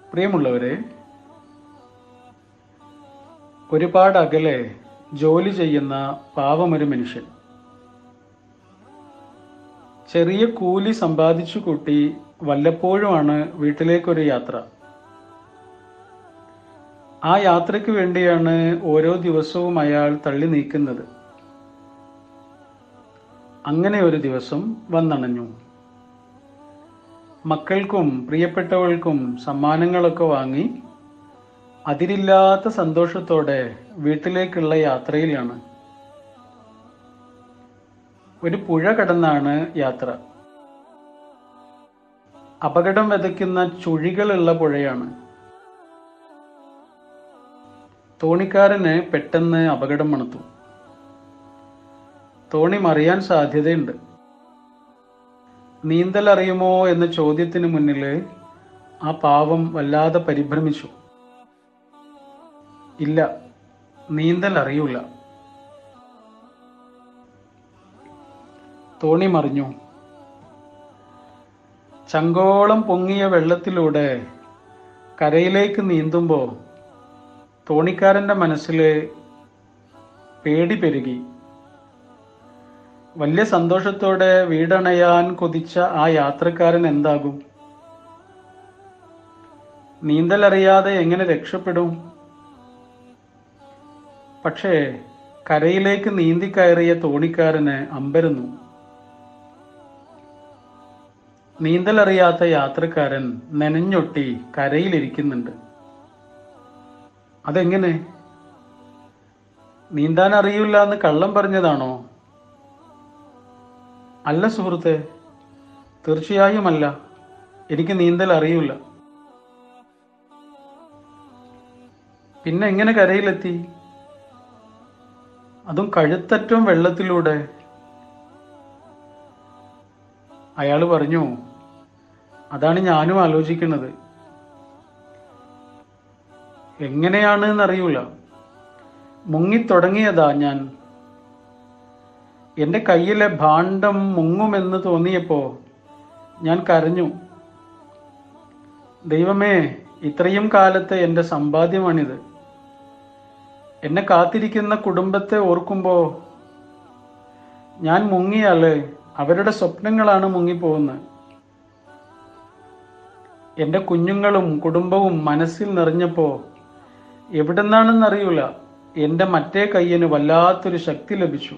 പ്രിയമുള്ളവരെ ഒരുപാട് അകലെ ജോലി ചെയ്യുന്ന പാവമൊരു മനുഷ്യൻ ചെറിയ കൂലി സമ്പാദിച്ചു കൂട്ടി വല്ലപ്പോഴുമാണ് വീട്ടിലേക്കൊരു യാത്ര ആ യാത്രയ്ക്ക് വേണ്ടിയാണ് ഓരോ ദിവസവും അയാൾ തള്ളി നീക്കുന്നത് അങ്ങനെ ഒരു ദിവസം വന്നണഞ്ഞു മക്കൾക്കും പ്രിയപ്പെട്ടവൾക്കും സമ്മാനങ്ങളൊക്കെ വാങ്ങി അതിരില്ലാത്ത സന്തോഷത്തോടെ വീട്ടിലേക്കുള്ള യാത്രയിലാണ് ഒരു പുഴ കടന്നാണ് യാത്ര അപകടം വിതയ്ക്കുന്ന ചുഴികളുള്ള പുഴയാണ് തോണിക്കാരന് പെട്ടെന്ന് അപകടം മണത്തു തോണി മറിയാൻ സാധ്യതയുണ്ട് നീന്തൽ അറിയുമോ എന്ന ചോദ്യത്തിന് മുന്നിൽ ആ പാവം വല്ലാതെ പരിഭ്രമിച്ചു ഇല്ല നീന്തൽ അറിയൂല തോണി മറിഞ്ഞു ചങ്കോളം പൊങ്ങിയ വെള്ളത്തിലൂടെ കരയിലേക്ക് നീന്തുമ്പോൾ തോണിക്കാരന്റെ മനസ്സിൽ പേടി പെരുകി വലിയ സന്തോഷത്തോടെ വീടണയാൻ കൊതിച്ച ആ യാത്രക്കാരൻ എന്താകും നീന്തൽ അറിയാതെ എങ്ങനെ രക്ഷപ്പെടും പക്ഷേ കരയിലേക്ക് നീന്തിക്കയറിയ തോണിക്കാരന് അമ്പരന്നു നീന്തലറിയാത്ത യാത്രക്കാരൻ നനഞ്ഞൊട്ടി കരയിലിരിക്കുന്നുണ്ട് അതെങ്ങനെ നീന്താൻ അറിയില്ല എന്ന് കള്ളം പറഞ്ഞതാണോ അല്ല സുഹൃത്തെ തീർച്ചയായും അല്ല എനിക്ക് നീന്തൽ അറിയില്ല പിന്നെ എങ്ങനെ കരയിലെത്തി അതും കഴുത്തറ്റം വെള്ളത്തിലൂടെ അയാൾ പറഞ്ഞു അതാണ് ഞാനും ആലോചിക്കുന്നത് എങ്ങനെയാണ് എന്നറിയൂല മുങ്ങിത്തുടങ്ങിയതാ ഞാൻ എൻ്റെ കയ്യിലെ ഭാണ്ഡം മുങ്ങുമെന്ന് തോന്നിയപ്പോ ഞാൻ കരഞ്ഞു ദൈവമേ ഇത്രയും കാലത്തെ എൻ്റെ സമ്പാദ്യമാണിത് എന്നെ കാത്തിരിക്കുന്ന കുടുംബത്തെ ഓർക്കുമ്പോ ഞാൻ മുങ്ങിയാല് അവരുടെ സ്വപ്നങ്ങളാണ് മുങ്ങിപ്പോകുന്നത് എൻ്റെ കുഞ്ഞുങ്ങളും കുടുംബവും മനസ്സിൽ നിറഞ്ഞപ്പോ എവിടെന്നാണെന്നറിയൂല എൻ്റെ മറ്റേ കയ്യന് വല്ലാത്തൊരു ശക്തി ലഭിച്ചു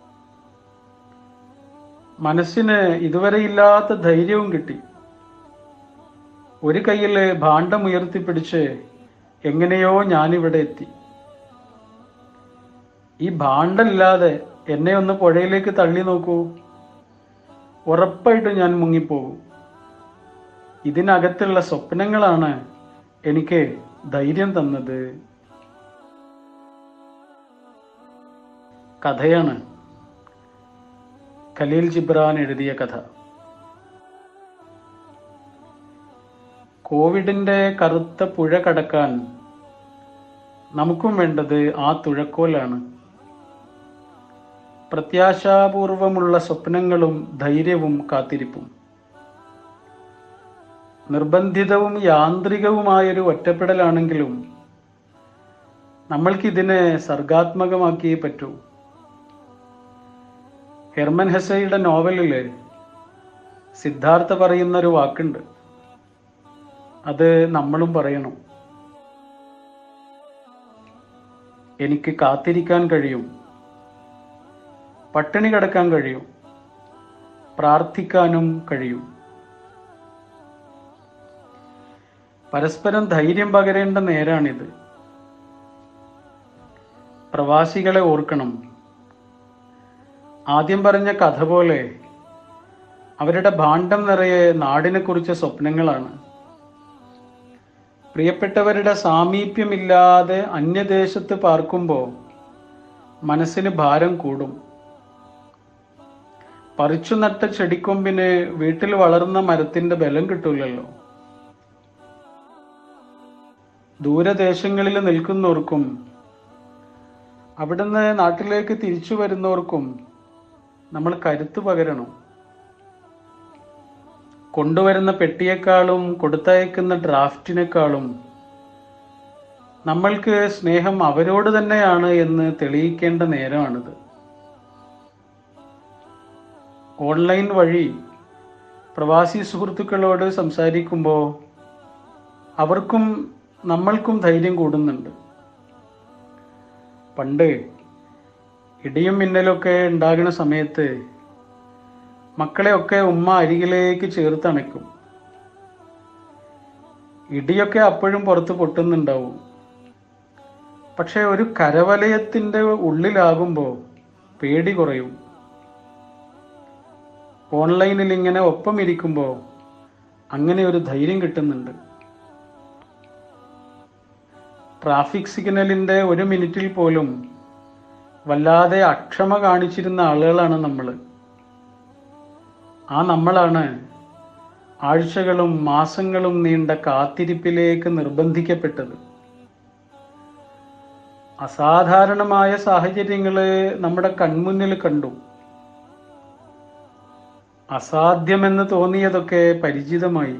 മനസ്സിന് ഇതുവരെ ഇല്ലാത്ത ധൈര്യവും കിട്ടി ഒരു കയ്യില് ഭാണ്ഡം ഉയർത്തിപ്പിടിച്ച് എങ്ങനെയോ ഞാനിവിടെ എത്തി ഈ ഭാണ്ഡമില്ലാതെ എന്നെ ഒന്ന് പുഴയിലേക്ക് തള്ളി നോക്കൂ ഉറപ്പായിട്ടും ഞാൻ മുങ്ങിപ്പോകും ഇതിനകത്തുള്ള സ്വപ്നങ്ങളാണ് എനിക്ക് ധൈര്യം തന്നത് കഥയാണ് ഖലീൽ ജിബ്രാൻ എഴുതിയ കഥ കോവിഡിന്റെ കറുത്ത പുഴ കടക്കാൻ നമുക്കും വേണ്ടത് ആ തുഴക്കോലാണ് പ്രത്യാശാപൂർവമുള്ള സ്വപ്നങ്ങളും ധൈര്യവും കാത്തിരിപ്പും നിർബന്ധിതവും യാന്ത്രികവുമായൊരു ഒറ്റപ്പെടലാണെങ്കിലും നമ്മൾക്കിതിനെ സർഗാത്മകമാക്കിയേ പറ്റൂ ഹെർമൻ ഹെസയുടെ നോവലില് സിദ്ധാർത്ഥ പറയുന്ന ഒരു വാക്കുണ്ട് അത് നമ്മളും പറയണം എനിക്ക് കാത്തിരിക്കാൻ കഴിയും പട്ടിണി കിടക്കാൻ കഴിയും പ്രാർത്ഥിക്കാനും കഴിയും പരസ്പരം ധൈര്യം പകരേണ്ട നേരാണിത് പ്രവാസികളെ ഓർക്കണം ആദ്യം പറഞ്ഞ കഥ പോലെ അവരുടെ ഭാണ്ഡം നിറയെ നാടിനെ കുറിച്ച സ്വപ്നങ്ങളാണ് പ്രിയപ്പെട്ടവരുടെ സാമീപ്യമില്ലാതെ അന്യദേശത്ത് പാർക്കുമ്പോൾ മനസ്സിന് ഭാരം കൂടും പറിച്ചു നട്ട ചെടിക്കൊമ്പിന് വീട്ടിൽ വളർന്ന മരത്തിന്റെ ബലം കിട്ടൂലല്ലോ ദൂരദേശങ്ങളിൽ നിൽക്കുന്നവർക്കും അവിടുന്ന് നാട്ടിലേക്ക് തിരിച്ചു വരുന്നവർക്കും നമ്മൾ കരുത്ത് പകരണം കൊണ്ടുവരുന്ന പെട്ടിയേക്കാളും കൊടുത്തയക്കുന്ന ഡ്രാഫ്റ്റിനേക്കാളും നമ്മൾക്ക് സ്നേഹം അവരോട് തന്നെയാണ് എന്ന് തെളിയിക്കേണ്ട നേരമാണിത് ഓൺലൈൻ വഴി പ്രവാസി സുഹൃത്തുക്കളോട് സംസാരിക്കുമ്പോൾ അവർക്കും നമ്മൾക്കും ധൈര്യം കൂടുന്നുണ്ട് പണ്ട് ഇടിയും മിന്നലൊക്കെ ഉണ്ടാകുന്ന സമയത്ത് മക്കളെയൊക്കെ ഉമ്മ അരികിലേക്ക് ചേർത്തണയ്ക്കും ഇടിയൊക്കെ അപ്പോഴും പുറത്ത് പൊട്ടുന്നുണ്ടാവും പക്ഷെ ഒരു കരവലയത്തിന്റെ ഉള്ളിലാകുമ്പോൾ പേടി കുറയും ഓൺലൈനിൽ ഇങ്ങനെ ഒപ്പം ഇരിക്കുമ്പോൾ അങ്ങനെ ഒരു ധൈര്യം കിട്ടുന്നുണ്ട് ട്രാഫിക് സിഗ്നലിന്റെ ഒരു മിനിറ്റിൽ പോലും വല്ലാതെ അക്ഷമ കാണിച്ചിരുന്ന ആളുകളാണ് നമ്മൾ ആ നമ്മളാണ് ആഴ്ചകളും മാസങ്ങളും നീണ്ട കാത്തിരിപ്പിലേക്ക് നിർബന്ധിക്കപ്പെട്ടത് അസാധാരണമായ സാഹചര്യങ്ങള് നമ്മുടെ കൺമുന്നിൽ കണ്ടു അസാധ്യമെന്ന് തോന്നിയതൊക്കെ പരിചിതമായി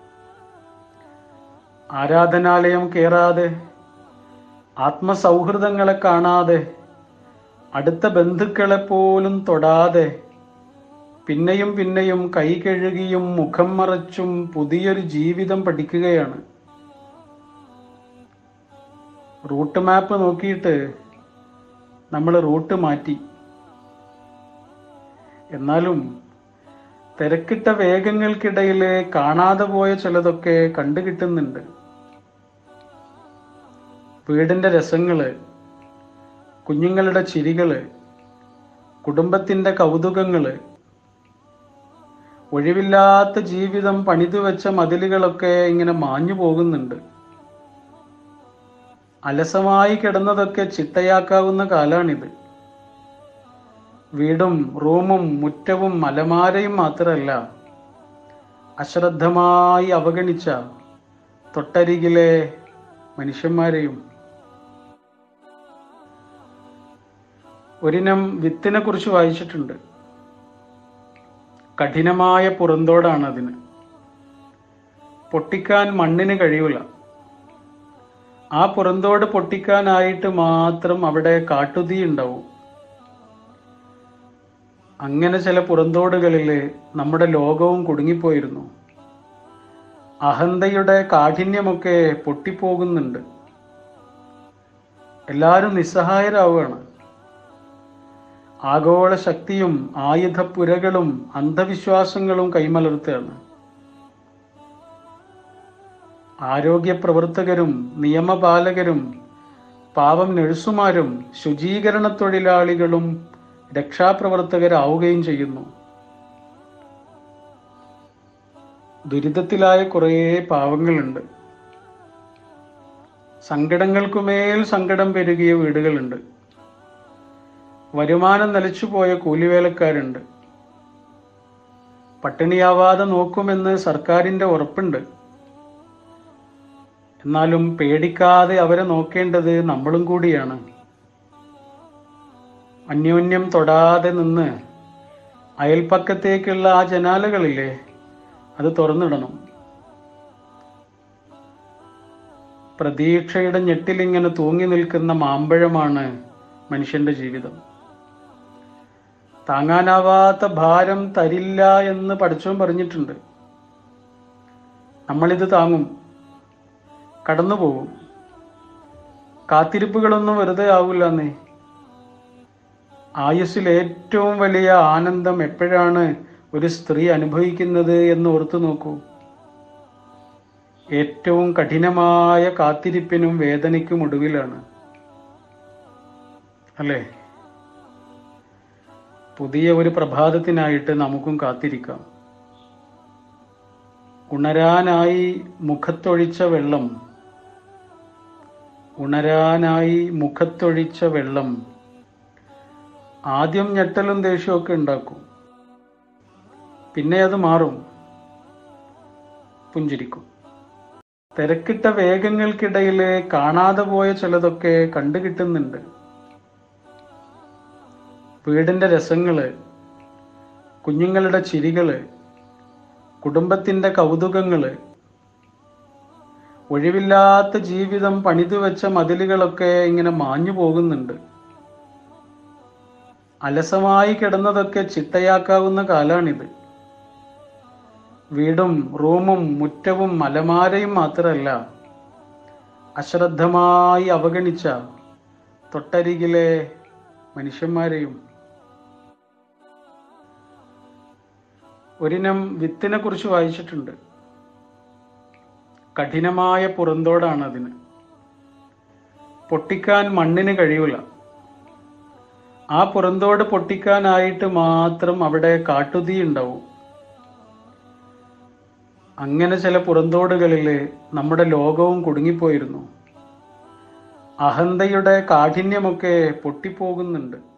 ആരാധനാലയം കേറാതെ ആത്മസൗഹൃദങ്ങളെ കാണാതെ അടുത്ത ബന്ധുക്കളെ പോലും തൊടാതെ പിന്നെയും പിന്നെയും കൈ കഴുകിയും മുഖം മറച്ചും പുതിയൊരു ജീവിതം പഠിക്കുകയാണ് റൂട്ട് മാപ്പ് നോക്കിയിട്ട് നമ്മൾ റൂട്ട് മാറ്റി എന്നാലും തിരക്കിട്ട വേഗങ്ങൾക്കിടയിൽ കാണാതെ പോയ ചിലതൊക്കെ കണ്ടുകിട്ടുന്നുണ്ട് വീടിന്റെ രസങ്ങള് കുഞ്ഞുങ്ങളുടെ ചിരികള് കുടുംബത്തിന്റെ കൗതുകങ്ങള് ഒഴിവില്ലാത്ത ജീവിതം പണിതു വെച്ച മതിലുകളൊക്കെ ഇങ്ങനെ മാഞ്ഞു പോകുന്നുണ്ട് അലസമായി കിടന്നതൊക്കെ ചിട്ടയാക്കാവുന്ന കാലാണിത് വീടും റൂമും മുറ്റവും അലമാരയും മാത്രമല്ല അശ്രദ്ധമായി അവഗണിച്ച തൊട്ടരികിലെ മനുഷ്യന്മാരെയും ഒരിനം വിത്തിനെ കുറിച്ച് വായിച്ചിട്ടുണ്ട് കഠിനമായ പുറന്തോടാണ് അതിന് പൊട്ടിക്കാൻ മണ്ണിന് കഴിയൂല ആ പുറന്തോട് പൊട്ടിക്കാനായിട്ട് മാത്രം അവിടെ കാട്ടുതീ ഉണ്ടാവും അങ്ങനെ ചില പുറന്തോടുകളിൽ നമ്മുടെ ലോകവും കുടുങ്ങിപ്പോയിരുന്നു അഹന്തയുടെ കാഠിന്യമൊക്കെ പൊട്ടിപ്പോകുന്നുണ്ട് എല്ലാവരും നിസ്സഹായരാവുകയാണ് ആഗോള ശക്തിയും ആയുധപ്പുരകളും അന്ധവിശ്വാസങ്ങളും കൈമലർത്തുകയാണ് ആരോഗ്യ പ്രവർത്തകരും നിയമപാലകരും പാവം നഴ്സുമാരും ശുചീകരണ തൊഴിലാളികളും രക്ഷാപ്രവർത്തകരാവുകയും ചെയ്യുന്നു ദുരിതത്തിലായ കുറേ പാവങ്ങളുണ്ട് സങ്കടങ്ങൾക്കുമേൽ സങ്കടം പെരുകിയ വീടുകളുണ്ട് വരുമാനം നിലച്ചുപോയ കൂലിവേലക്കാരുണ്ട് പട്ടിണിയാവാതെ നോക്കുമെന്ന് സർക്കാരിന്റെ ഉറപ്പുണ്ട് എന്നാലും പേടിക്കാതെ അവരെ നോക്കേണ്ടത് നമ്മളും കൂടിയാണ് അന്യോന്യം തൊടാതെ നിന്ന് അയൽപ്പക്കത്തേക്കുള്ള ആ ജനാലകളില്ലേ അത് തുറന്നിടണം പ്രതീക്ഷയുടെ ഞെട്ടിലിങ്ങനെ തൂങ്ങി നിൽക്കുന്ന മാമ്പഴമാണ് മനുഷ്യന്റെ ജീവിതം താങ്ങാനാവാത്ത ഭാരം തരില്ല എന്ന് പഠിച്ചവൻ പറഞ്ഞിട്ടുണ്ട് നമ്മളിത് താങ്ങും കടന്നു പോകും കാത്തിരിപ്പുകളൊന്നും വെറുതെ ആവില്ലെന്നേ ആയുസ്സിൽ ഏറ്റവും വലിയ ആനന്ദം എപ്പോഴാണ് ഒരു സ്ത്രീ അനുഭവിക്കുന്നത് എന്ന് ഓർത്തു നോക്കൂ ഏറ്റവും കഠിനമായ കാത്തിരിപ്പിനും വേദനയ്ക്കും ഒടുവിലാണ് അല്ലേ പുതിയ ഒരു പ്രഭാതത്തിനായിട്ട് നമുക്കും കാത്തിരിക്കാം ഉണരാനായി മുഖത്തൊഴിച്ച വെള്ളം ഉണരാനായി മുഖത്തൊഴിച്ച വെള്ളം ആദ്യം ഞെട്ടലും ദേഷ്യമൊക്കെ ഉണ്ടാക്കും പിന്നെ അത് മാറും പുഞ്ചിരിക്കും തിരക്കിട്ട വേഗങ്ങൾക്കിടയിൽ കാണാതെ പോയ ചിലതൊക്കെ കണ്ടുകിട്ടുന്നുണ്ട് വീടിന്റെ രസങ്ങള് കുഞ്ഞുങ്ങളുടെ ചിരികള് കുടുംബത്തിന്റെ കൗതുകങ്ങള് ഒഴിവില്ലാത്ത ജീവിതം പണിതു വെച്ച മതിലുകളൊക്കെ ഇങ്ങനെ മാഞ്ഞു പോകുന്നുണ്ട് അലസമായി കിടന്നതൊക്കെ ചിട്ടയാക്കാവുന്ന കാലാണിത് വീടും റൂമും മുറ്റവും അലമാരയും മാത്രമല്ല അശ്രദ്ധമായി അവഗണിച്ച തൊട്ടരികിലെ മനുഷ്യന്മാരെയും ഒരിനം വിത്തിനെ കുറിച്ച് വായിച്ചിട്ടുണ്ട് കഠിനമായ പുറന്തോടാണ് അതിന് പൊട്ടിക്കാൻ മണ്ണിന് കഴിയൂല ആ പുറന്തോട് പൊട്ടിക്കാനായിട്ട് മാത്രം അവിടെ കാട്ടുതീ ഉണ്ടാവും അങ്ങനെ ചില പുറന്തോടുകളിൽ നമ്മുടെ ലോകവും കുടുങ്ങിപ്പോയിരുന്നു അഹന്തയുടെ കാഠിന്യമൊക്കെ പൊട്ടിപ്പോകുന്നുണ്ട്